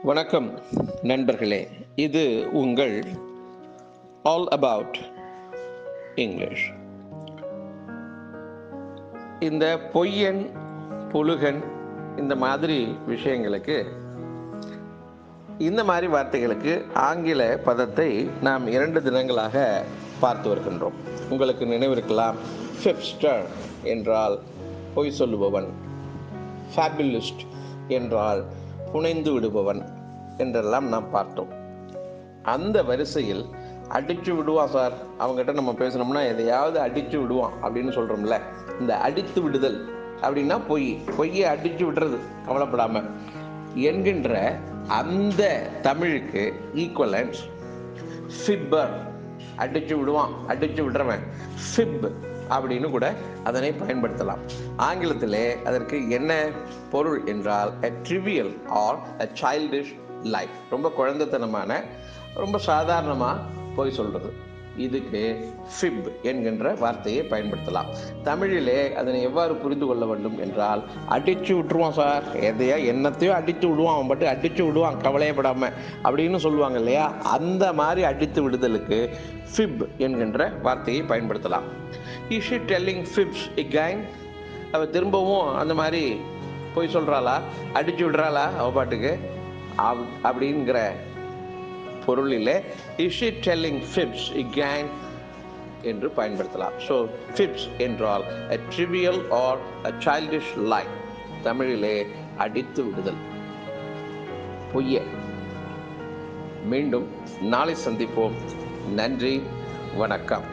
வணக்கம் நண்பர்களே இது உங்கள் ஆல் அபவுட் இங்கிலீஷ் இந்த பொய்யன் புலுகன் இந்த மாதிரி விஷயங்களுக்கு இந்த மாதிரி வார்த்தைகளுக்கு ஆங்கில பதத்தை நாம் இரண்டு தினங்களாக பார்த்து வருகின்றோம் உங்களுக்கு நினைவிருக்கலாம் ஃபிப்ஸ்டர் என்றால் பொய் சொல்லுபவன் ஃபேபிலிஸ்ட் என்றால் புனைந்து விடுபவன் என்றெல்லாம் நாம் பார்த்தோம் அந்த வரிசையில் அடிச்சு விடுவான் சார் அவங்ககிட்ட நம்ம பேசணும்னா எதையாவது அடிச்சு விடுவான் அப்படின்னு சொல்றோம்ல இந்த அடித்து விடுதல் அப்படின்னா பொய் பொய்யை அடிச்சு விடுறது கவலைப்படாம என்கின்ற அந்த தமிழுக்கு ஈக்குவலன்ஸ் ஃபிப்பர் அடிச்சு விடுவான் அடிச்சு விடுறவன் ஃபிப் அப்படின்னு கூட அதனை பயன்படுத்தலாம் ஆங்கிலத்திலே அதற்கு என்ன பொருள் என்றால் a trivial or a childish life ரொம்ப குழந்தைத்தனமான ரொம்ப சாதாரணமாக போய் சொல்றது இதுக்கு ஃபிப் என்கின்ற வார்த்தையை பயன்படுத்தலாம் தமிழிலே அதனை எவ்வாறு புரிந்து கொள்ள வேண்டும் என்றால் அடிச்சு விட்டுருவான் சார் எதையா என்னத்தையோ அடித்து விடுவான் அவன் பட்டு அடிச்சு விடுவான் கவலையப்படாம அப்படின்னு சொல்லுவாங்க இல்லையா அந்த மாதிரி அடித்து விடுதலுக்கு ஃபிப் என்கின்ற வார்த்தையை பயன்படுத்தலாம் is she telling fibs again அவ திரும்பவும் அந்த மாதிரி போய் சொல்றாளா அடிச்சு விடுறாளா அவ பாட்டுக்கு அப் அப்படிங்கிற பொருளிலே is she telling fibs again என்று பயன்படுத்தலாம் ஸோ ஃபிப்ஸ் என்றால் a trivial or a childish lie தமிழிலே அடித்து விடுதல் பொய்ய மீண்டும் நாளை சந்திப்போம் நன்றி வணக்கம்